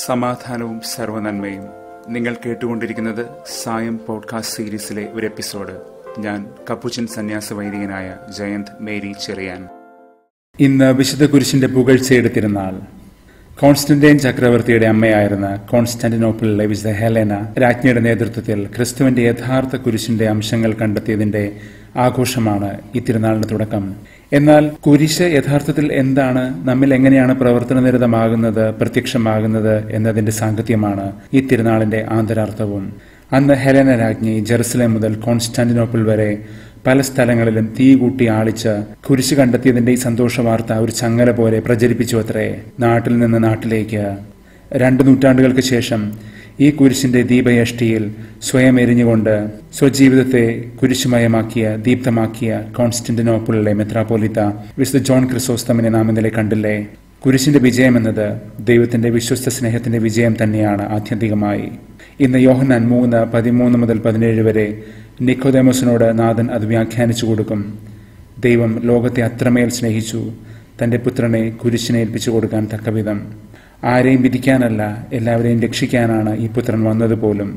സമാധാനവും സർവനന്മയും നിങ്ങൾ കേട്ടുകൊണ്ടിരിക്കുന്നത് സായം പോഡ്കാസ്റ്റ് സീരീസിലെ ഒരു എപ്പിസോഡ് ഞാൻ കപ്പുച്ചൻ സന്യാസ വൈദികനായ ജയന്ത് മേരി ചെറിയാൻ ഇന്ന് വിശുദ്ധ കുരിശിന്റെ പുകഴ്ചയുടെ തിരുനാൾ കോൺസ്റ്റന്റൈൻ ചക്രവർത്തിയുടെ അമ്മയായിരുന്ന കോൺസ്റ്റാന്റിനോപ്പിളിലെ വിശുദ്ധ ഹെലേന രാജ്ഞിയുടെ നേതൃത്വത്തിൽ ക്രിസ്തുവിന്റെ യഥാർത്ഥ കുരിശിന്റെ അംശങ്ങൾ കണ്ടെത്തിയതിന്റെ ആഘോഷമാണ് ഈ തിരുനാളിന്റെ തുടക്കം എന്നാൽ കുരിശ് യഥാർത്ഥത്തിൽ എന്താണ് നമ്മിൽ എങ്ങനെയാണ് പ്രവർത്തനനിരതമാകുന്നത് പ്രത്യക്ഷമാകുന്നത് എന്നതിന്റെ സാങ്കത്യമാണ് ഈ തിരുനാളിന്റെ ആന്തരാർത്ഥവും അന്ന് ഹെലന രാജ്ഞി ജെറുസലേം മുതൽ കോൺസ്റ്റാന്റിനോപ്പിൾ വരെ പല സ്ഥലങ്ങളിലും തീ കൂട്ടി ആളിച്ച് കുരിശ് കണ്ടെത്തിയതിന്റെ ഈ സന്തോഷ വാർത്ത ഒരു ചങ്ങല പോലെ പ്രചരിപ്പിച്ചു അത്രേ നാട്ടിൽ നിന്ന് നാട്ടിലേക്ക് രണ്ടു നൂറ്റാണ്ടുകൾക്ക് ശേഷം ഈ കുരിശിന്റെ ദീപയഷ്ടിയിൽ സ്വയം എരിഞ്ഞുകൊണ്ട് സ്വജീവിതത്തെ കുരിശുമയമാക്കിയ ദീപ്തമാക്കിയ കോൺസ്റ്റന്റിനോപ്പിളിലെ മെത്രാപോലിത്ത വിശുദ്ധ ജോൺ ക്രിസോസ്തമിനെ നാം ഇന്നലെ കണ്ടില്ലേ കുരിശിന്റെ വിജയം എന്നത് ദൈവത്തിന്റെ വിശ്വസ്ത സ്നേഹത്തിന്റെ വിജയം തന്നെയാണ് ആത്യന്തികമായി ഇന്ന് യോഹന്നാൻ മൂന്ന് പതിമൂന്ന് മുതൽ പതിനേഴ് വരെ നിക്കോദേമോസിനോട് നാഥൻ അത് വ്യാഖ്യാനിച്ചു കൊടുക്കും ദൈവം ലോകത്തെ അത്രമേൽ സ്നേഹിച്ചു തന്റെ പുത്രനെ കുരിശിനെ ഏൽപ്പിച്ചു കൊടുക്കാൻ തക്കവിധം ആരെയും വിധിക്കാനല്ല എല്ലാവരെയും രക്ഷിക്കാനാണ് ഈ പുത്രൻ വന്നതുപോലും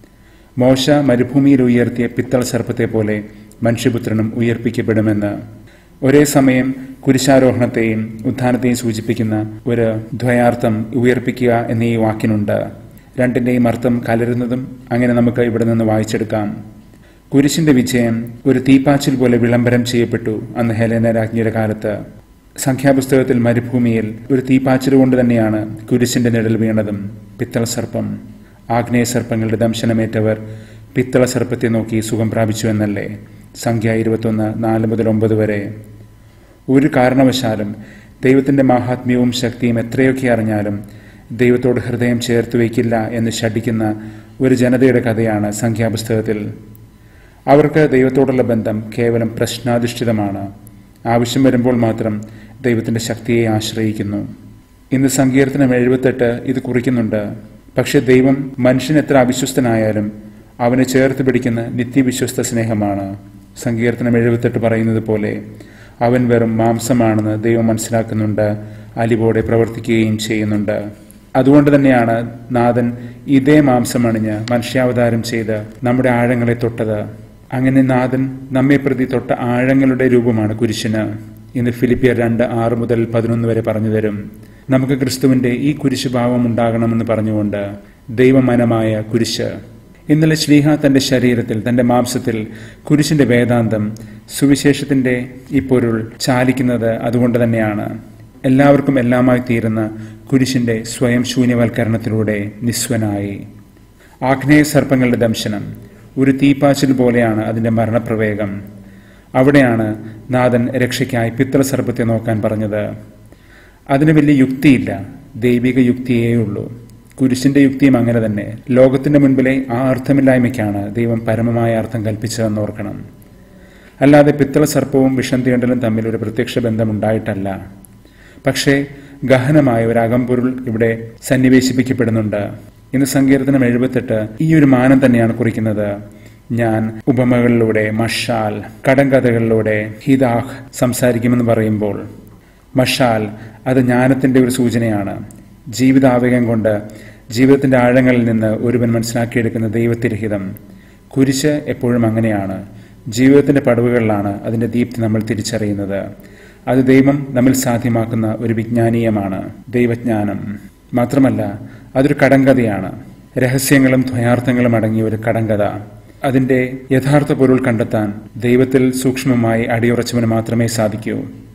മോശ മരുഭൂമിയിൽ ഉയർത്തിയ പിത്തൾ സർപ്പത്തെ പോലെ മനുഷ്യപുത്രനും ഉയർപ്പിക്കപ്പെടുമെന്ന് ഒരേ സമയം കുരിശാരോഹണത്തെയും ഉത്ഥാനത്തെയും സൂചിപ്പിക്കുന്ന ഒരു ദ്വയാർത്ഥം ഉയർപ്പിക്കുക എന്നീ വാക്കിനുണ്ട് രണ്ടിന്റെയും അർത്ഥം കലരുന്നതും അങ്ങനെ നമുക്ക് ഇവിടെ നിന്ന് വായിച്ചെടുക്കാം കുരിശിന്റെ വിജയം ഒരു തീപ്പാച്ചിൽ പോലെ വിളംബരം ചെയ്യപ്പെട്ടു അന്ന് ഹെലേന രാജ്ഞിയുടെ കാലത്ത് സംഖ്യാപുസ്തകത്തിൽ മരുഭൂമിയിൽ ഒരു തീപ്പാച്ചിൽ കൊണ്ട് തന്നെയാണ് കുരിശിന്റെ നിഴൽ വീണതും പിത്തള സർപ്പം ആഗ്നേയ സർപ്പങ്ങളുടെ ദംശനമേറ്റവർ പിത്തള സർപ്പത്തെ നോക്കി സുഖം പ്രാപിച്ചു എന്നല്ലേ സംഖ്യ ഇരുപത്തൊന്ന് നാല് മുതൽ ഒമ്പത് വരെ ഒരു കാരണവശാലും ദൈവത്തിന്റെ മാഹാത്മ്യവും ശക്തിയും എത്രയൊക്കെ അറിഞ്ഞാലും ദൈവത്തോട് ഹൃദയം ചേർത്ത് വയ്ക്കില്ല എന്ന് ശഠിക്കുന്ന ഒരു ജനതയുടെ കഥയാണ് സംഖ്യാപുസ്തകത്തിൽ അവർക്ക് ദൈവത്തോടുള്ള ബന്ധം കേവലം പ്രശ്നാധിഷ്ഠിതമാണ് ആവശ്യം വരുമ്പോൾ മാത്രം ദൈവത്തിന്റെ ശക്തിയെ ആശ്രയിക്കുന്നു ഇന്ന് സങ്കീർത്തനം എഴുപത്തെട്ട് ഇത് കുറിക്കുന്നുണ്ട് പക്ഷെ ദൈവം മനുഷ്യൻ എത്ര അവിശ്വസ്തനായാലും അവനെ ചേർത്ത് പിടിക്കുന്ന നിത്യവിശ്വസ്ത സ്നേഹമാണ് സങ്കീർത്തനം എഴുപത്തെട്ട് പറയുന്നത് പോലെ അവൻ വെറും മാംസമാണെന്ന് ദൈവം മനസ്സിലാക്കുന്നുണ്ട് അലിവോടെ പ്രവർത്തിക്കുകയും ചെയ്യുന്നുണ്ട് അതുകൊണ്ട് തന്നെയാണ് നാഥൻ ഇതേ മാംസമണിഞ്ഞ് മനുഷ്യാവതാരം ചെയ്ത് നമ്മുടെ ആഴങ്ങളെ തൊട്ടത് അങ്ങനെ നാഥൻ നമ്മെ പ്രതി തൊട്ട ആഴങ്ങളുടെ രൂപമാണ് കുരിശിന് ഇന്ന് ഫിലിപ്പിയർ രണ്ട് ആറ് മുതൽ പതിനൊന്ന് വരെ പറഞ്ഞു തരും നമുക്ക് ക്രിസ്തുവിന്റെ ഈ കുരിശുഭാവം ഉണ്ടാകണമെന്ന് പറഞ്ഞുകൊണ്ട് ദൈവമനമായ കുരിശ് ഇന്നലെ ശ്ലീഹ തന്റെ ശരീരത്തിൽ തന്റെ മാംസത്തിൽ കുരിശിന്റെ വേദാന്തം സുവിശേഷത്തിന്റെ ഈ പൊരുൾ ചാലിക്കുന്നത് അതുകൊണ്ട് തന്നെയാണ് എല്ലാവർക്കും എല്ലാമായി തീരുന്ന കുരിശിന്റെ സ്വയം ശൂന്യവൽക്കരണത്തിലൂടെ നിസ്വനായി ആഗ്നേയ സർപ്പങ്ങളുടെ ദംശനം ഒരു തീപ്പാച്ചിൽ പോലെയാണ് അതിന്റെ മരണപ്രവേഗം അവിടെയാണ് നാഥൻ രക്ഷയ്ക്കായി പിത്തള സർപ്പത്തെ നോക്കാൻ പറഞ്ഞത് അതിന് വലിയ യുക്തിയില്ല ദൈവിക യുക്തിയേ ഉള്ളൂ കുരിശിന്റെ യുക്തിയും അങ്ങനെ തന്നെ ലോകത്തിന്റെ മുൻപിലെ ആ അർത്ഥമില്ലായ്മയ്ക്കാണ് ദൈവം പരമമായ അർത്ഥം കൽപ്പിച്ചതെന്ന് ഓർക്കണം അല്ലാതെ പിത്തള സർപ്പവും വിഷം തീണ്ടലും തമ്മിൽ ഒരു പ്രത്യക്ഷ ബന്ധമുണ്ടായിട്ടല്ല പക്ഷേ ഗഹനമായ ഒരു അകമ്പൊരുൾ ഇവിടെ സന്നിവേശിപ്പിക്കപ്പെടുന്നുണ്ട് ഇന്ന് സങ്കീർത്തനം എഴുപത്തെട്ട് ഈ ഒരു മാനം തന്നെയാണ് കുറിക്കുന്നത് ഞാൻ ഉപമകളിലൂടെ മഷാൽ കടങ്കഥകളിലൂടെ ഹിദാഹ് സംസാരിക്കുമെന്ന് പറയുമ്പോൾ മഷാൽ അത് ജ്ഞാനത്തിന്റെ ഒരു സൂചനയാണ് ജീവിതാവേഗം കൊണ്ട് ജീവിതത്തിന്റെ ആഴങ്ങളിൽ നിന്ന് ഒരുവൻ മനസ്സിലാക്കിയെടുക്കുന്ന ദൈവത്തിരഹിതം കുരിശ് എപ്പോഴും അങ്ങനെയാണ് ജീവിതത്തിന്റെ പടവുകളിലാണ് അതിന്റെ ദീപ്തി നമ്മൾ തിരിച്ചറിയുന്നത് അത് ദൈവം നമ്മിൽ സാധ്യമാക്കുന്ന ഒരു വിജ്ഞാനീയമാണ് ദൈവജ്ഞാനം മാത്രമല്ല അതൊരു കടങ്കഥയാണ് രഹസ്യങ്ങളും ദ്വയാർത്ഥങ്ങളും അടങ്ങിയ ഒരു കടങ്കഥ അതിന്റെ യഥാർത്ഥ പൊരുൾ കണ്ടെത്താൻ ദൈവത്തിൽ സൂക്ഷ്മമായി അടിയുറച്ചവന് മാത്രമേ സാധിക്കൂ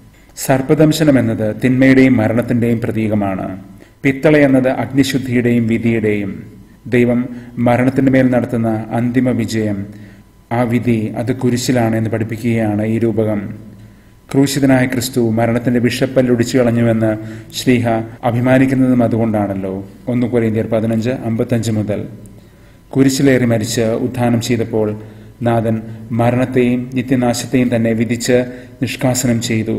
സർപ്പദംശനം എന്നത് തിന്മയുടെയും മരണത്തിന്റെയും പ്രതീകമാണ് പിത്തള എന്നത് അഗ്നിശുദ്ധിയുടെയും വിധിയുടെയും ദൈവം മരണത്തിന്റെ മേൽ നടത്തുന്ന അന്തിമ വിജയം ആ വിധി അത് കുരിശിലാണ് എന്ന് പഠിപ്പിക്കുകയാണ് ഈ രൂപകം ക്രൂശിതനായ ക്രിസ്തു മരണത്തിന്റെ വിഷപ്പല്ലൊടിച്ചു കളഞ്ഞുവെന്ന് ശ്രീഹ അഭിമാനിക്കുന്നതും അതുകൊണ്ടാണല്ലോ ഒന്ന് കൊറിയന്തിയർ പതിനഞ്ച് അമ്പത്തഞ്ച് മുതൽ കുരിശിലേറി മരിച്ച് ഉത്ഥാനം ചെയ്തപ്പോൾ നാഥൻ മരണത്തെയും നിത്യനാശത്തെയും തന്നെ വിധിച്ച് നിഷ്കാസനം ചെയ്തു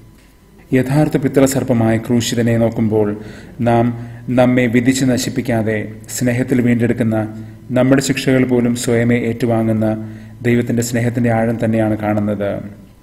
യഥാർത്ഥ പിത്തളസർപ്പമായ ക്രൂശിതനെ നോക്കുമ്പോൾ നാം നമ്മെ വിധിച്ച് നശിപ്പിക്കാതെ സ്നേഹത്തിൽ വീണ്ടെടുക്കുന്ന നമ്മുടെ ശിക്ഷകൾ പോലും സ്വയമേ ഏറ്റുവാങ്ങുന്ന ദൈവത്തിന്റെ സ്നേഹത്തിന്റെ ആഴം തന്നെയാണ് കാണുന്നത്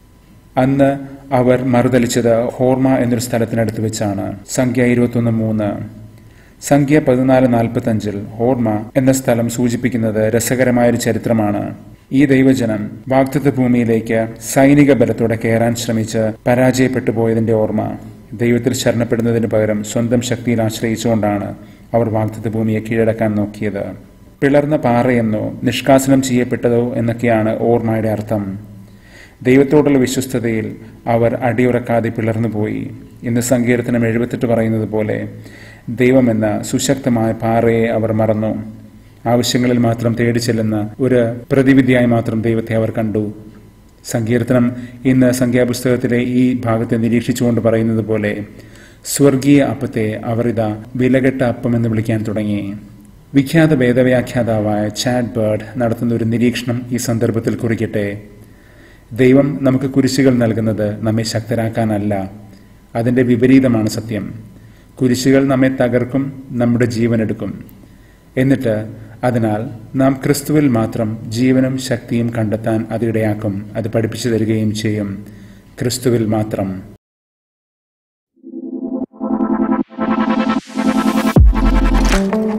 അന്ന് അവർ മറുതലിച്ചത് ഹോർമ എന്നൊരു സ്ഥലത്തിനടുത്ത് വെച്ചാണ് സംഖ്യ ഇരുപത്തൊന്ന് മൂന്ന് സംഖ്യ പതിനാല് നാൽപ്പത്തഞ്ചിൽ ഓർമ്മ എന്ന സ്ഥലം സൂചിപ്പിക്കുന്നത് രസകരമായൊരു ചരിത്രമാണ് ഈ ദൈവജനം വാഗ്ദത്ത ഭൂമിയിലേക്ക് സൈനിക ബലത്തോടെ കയറാൻ ശ്രമിച്ച് പരാജയപ്പെട്ടു പോയതിന്റെ ഓർമ്മ ദൈവത്തിൽ ശരണപ്പെടുന്നതിന് പകരം സ്വന്തം ശക്തിയിൽ ആശ്രയിച്ചുകൊണ്ടാണ് അവർ വാഗ്ദത്ത ഭൂമിയെ കീഴടക്കാൻ നോക്കിയത് പിളർന്ന പാറയെന്നോ നിഷ്കാസനം ചെയ്യപ്പെട്ടതോ എന്നൊക്കെയാണ് ഓർമ്മയുടെ അർത്ഥം ദൈവത്തോടുള്ള വിശ്വസ്തതയിൽ അവർ അടിയുറക്കാതെ പിളർന്നുപോയി ഇന്ന് സങ്കീർത്തനം എഴുപത്തെട്ട് പറയുന്നത് പോലെ ദൈവമെന്ന സുശക്തമായ പാറയെ അവർ മറന്നു ആവശ്യങ്ങളിൽ മാത്രം തേടി ചെല്ലുന്ന ഒരു പ്രതിവിധിയായി മാത്രം ദൈവത്തെ അവർ കണ്ടു സങ്കീർത്തനം ഇന്ന് സംഖ്യാപുസ്തകത്തിലെ ഈ ഭാഗത്തെ നിരീക്ഷിച്ചുകൊണ്ട് പറയുന്നത് പോലെ സ്വർഗീയ അപ്പത്തെ അവർ ഇതാ വിലകെട്ട അപ്പം എന്ന് വിളിക്കാൻ തുടങ്ങി വിഖ്യാത വേദവ്യാഖ്യാതാവായ ചാഡ് ബേർഡ് നടത്തുന്ന ഒരു നിരീക്ഷണം ഈ സന്ദർഭത്തിൽ കുറിക്കട്ടെ ദൈവം നമുക്ക് കുരിശുകൾ നൽകുന്നത് നമ്മെ ശക്തരാക്കാനല്ല അതിന്റെ വിപരീതമാണ് സത്യം കുരിശുകൾ നമ്മെ തകർക്കും നമ്മുടെ ജീവനെടുക്കും എന്നിട്ട് അതിനാൽ നാം ക്രിസ്തുവിൽ മാത്രം ജീവനും ശക്തിയും കണ്ടെത്താൻ അതിടയാക്കും അത് പഠിപ്പിച്ചു തരികയും ചെയ്യും ക്രിസ്തുവിൽ മാത്രം thank you